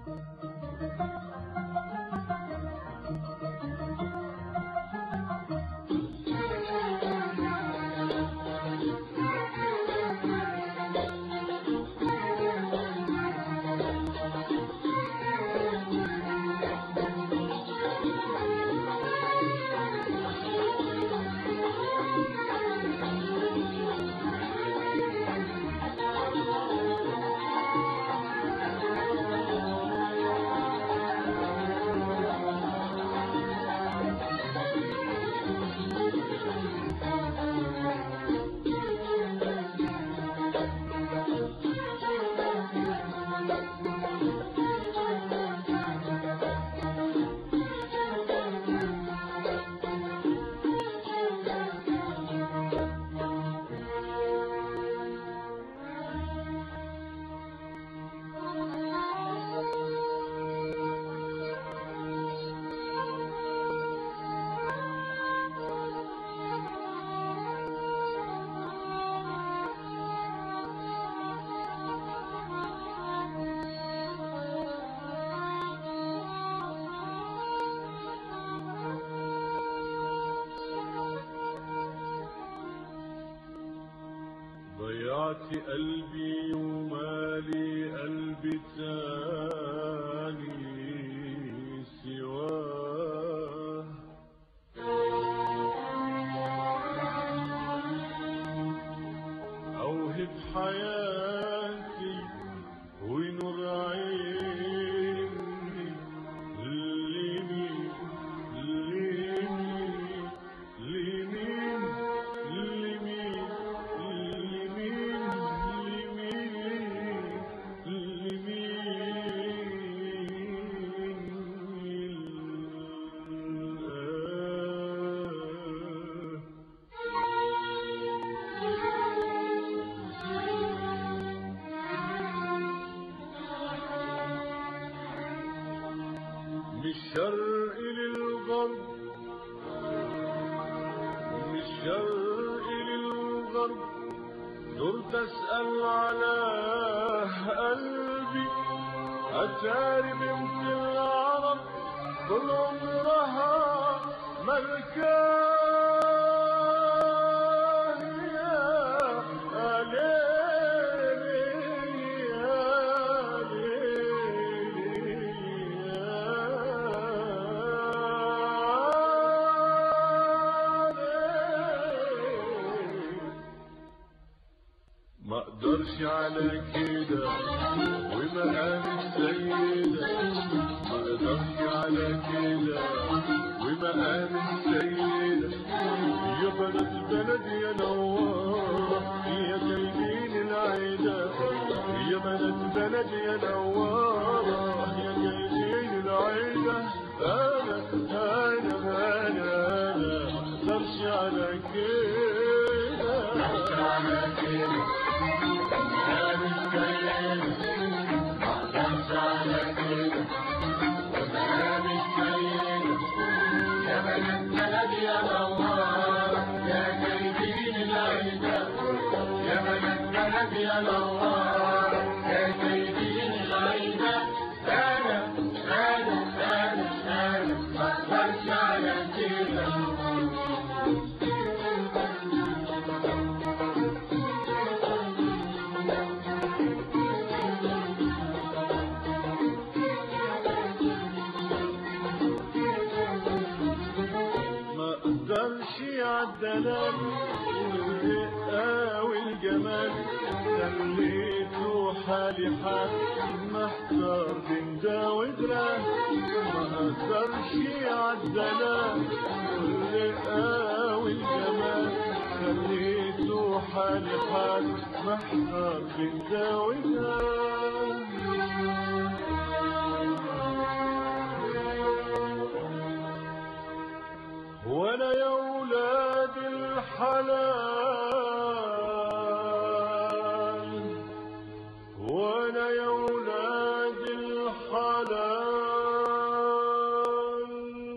ضيعت قلبي ومالي قلبي تاني سواه أوهب حياتي ونور عيني لمين لمين لمين لمين لمين لمين من الشرق للغرب من الشرق للغرب دورت اسأل على قلبي أتاري بنت العرب طول عمرها ملكان يا ليلي يا ليلي ما اقدرش على كده ومقام السيدة ما اقدرش على كده ومقام السيدة يا بلد بلد يا نوار يا قلبين العيدة يا بلد بلد يا نوار يا قلبين العيدة انا انا انا انا ما اقدرش على كده على كده يا نوار يا سيدين العيدة أنا أنا أنا أنا ما أقدرش على كده ما اقدرش عالدلال والرقة والجمال خليته حالي حال محتار بين ده وده ما اقدرش عالدلال والرقة والجمال خليته حالي حال محتار بين ده وده وانا يا ولاد الحلال وانا يا ولاد الحلال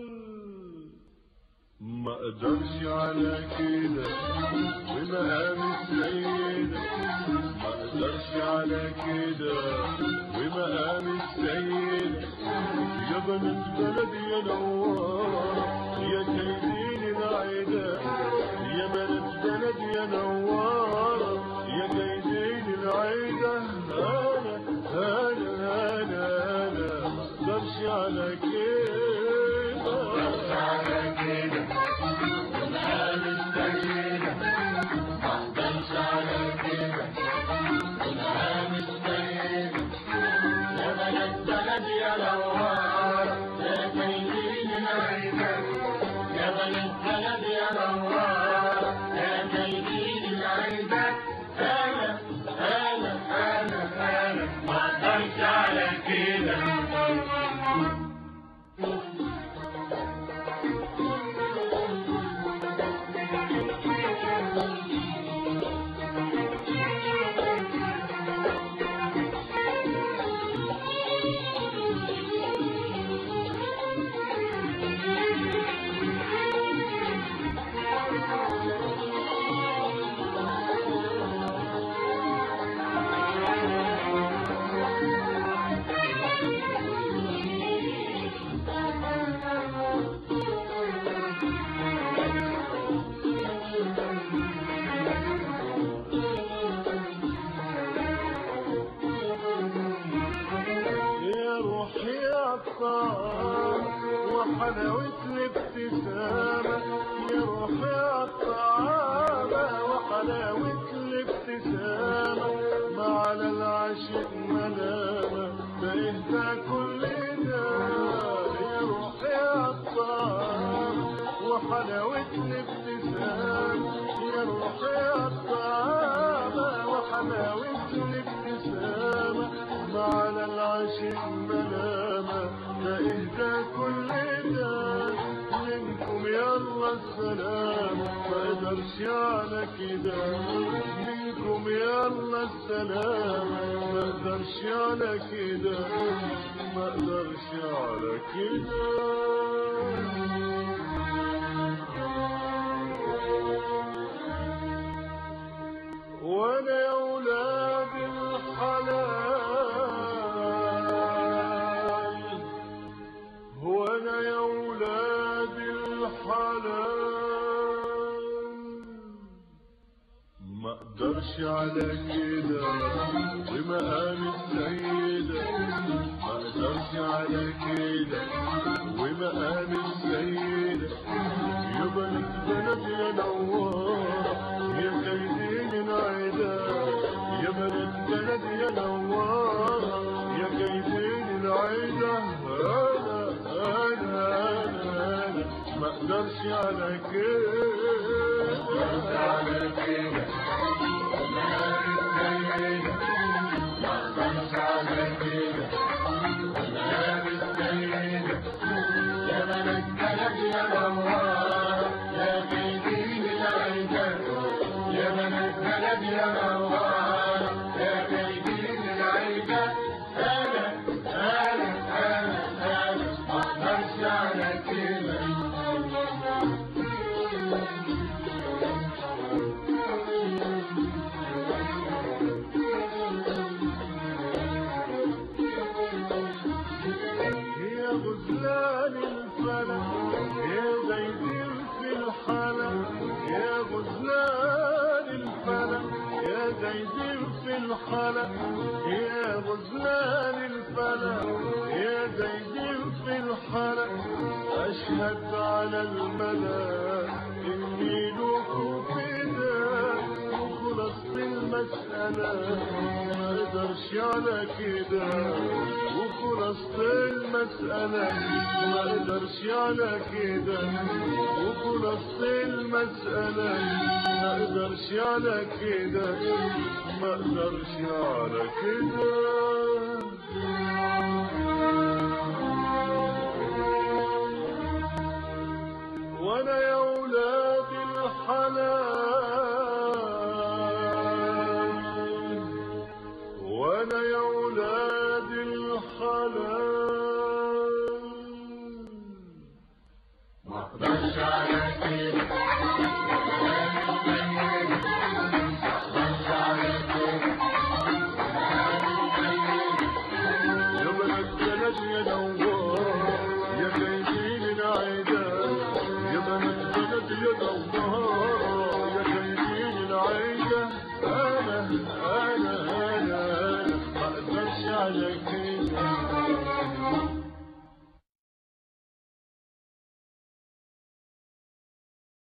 ما اقدرش على كده ومقام السيدة ما اقدرش على على كده ومقام السيد يا بنات بلدي يا نوار يا كيدين العدا يا بنات بلدي يا نوار يا كيدين العدا انا انا انا انا مقدرش على كده على كده ومقام السيدة مقدرش على كده ومقام السيدة يا بلد بلدي يا نوار يا كيدين العيدة يا بلد بلدي يا نوار يا كيدين العيدة أنا أنا أنا أنا مقدرش على كده يا روحي عطار وحلاوة الابتسامة يا روحي عطارة وحلاوة الابتسامة ما على العاشق ملامة بإهدى كل ده يا روحي عطار وحلاوة الابتسامة يا روحي عطارة وحلاوة الابتسامة ما على العاشق ملامة فإهدى كل ده منكم يلا السلام ما اقدرش على كده منكم يلا السلام ما اقدرش على كده ما اقدرش على كده وانا يا اولاد الحلال وانا يا اولاد الحلال ما اقدرش على كده ومقام السيدة ما اقدرش على كده ومقام السيدة يا بنت بلد يا نوار يا كيدين العدا يا بنت بلد يا نوار يا كيدين العدا انا انا انا انا ما اقدرش على كده على كده ومقام السيدة مقدرش على كده ومقام السيدة يا بلد بلد يا نوار يا كيدين العيدة يا بلد بلد يا نوار يا كيدين العيدة أنا أنا أنا أنا مقدرش على كده يا غزلان الفلك يا زيدين في الحلق يا غزلان الفلك يا زيدين في الحلق يا غزلان الفلك يا زيدين في الحلق أشهد على الملا إني لكم فداء وخلصت المسألة ما اقدرش على كده وخلصت المسألة ما اقدرش على كده وخلصت المسألة ما اقدرش على كده ما اقدرش على كده وانا يا اولاد الحلال وانا يا اولاد الحلال مقدرش على كده مقدرش على كده بلد يا دوار يا كيدين العيدة يا بلد بلد يا دوار يا كيدين العيدة أنا أنا أنا أنا ما أقدرش عليك